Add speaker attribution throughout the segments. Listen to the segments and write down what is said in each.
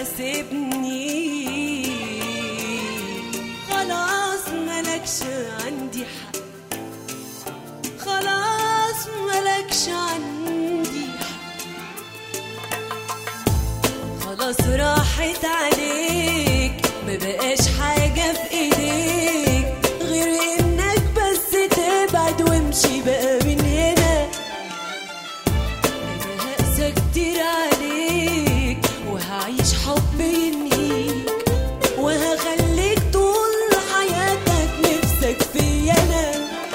Speaker 1: تحاسبني خلاص ملكش عندي حق خلاص ملكش عندي حق خلاص راحت عليك ما بقاش حاجة في ايديك غير انك بس تبعد وامشي بقى من هنا انا هقسى كتير عليك وهعيش حب ينهيك وهخليك طول حياتك نفسك فيا انا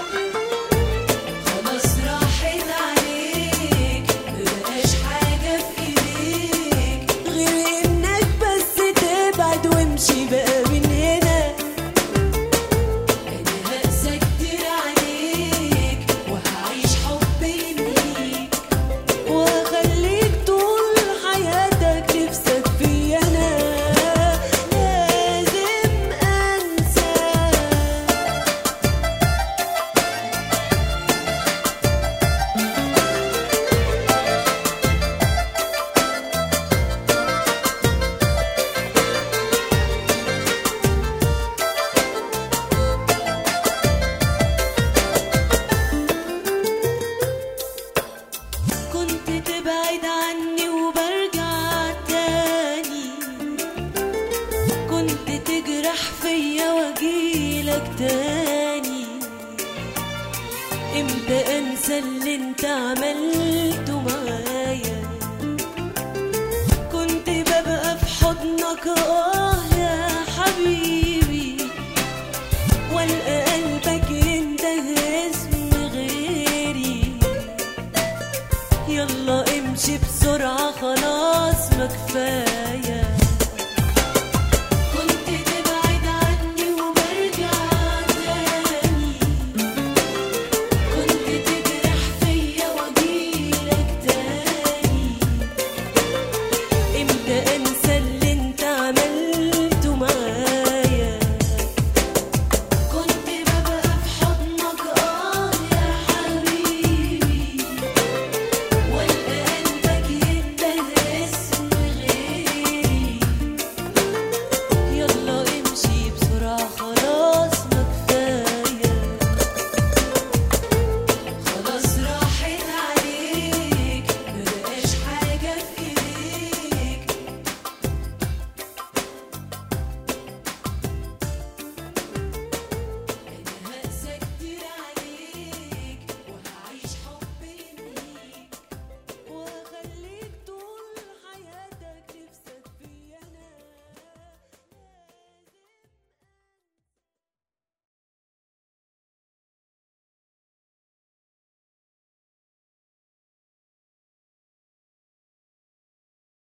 Speaker 1: خلاص راحت عليك مبقاش حاجة في ايديك غير انك بس تبعد وامشي بقى من هنا انا هقسى كتير عليك وهعيش حب ينهيك وهخليك طول حياتك نفسك فيا انا لازم انساك كنت تبعد عني وبرجع تاني كنت تجرح فيا واجيلك تاني امتى انسى اللي انت عملته معايا كنت ببقى في حضنك اه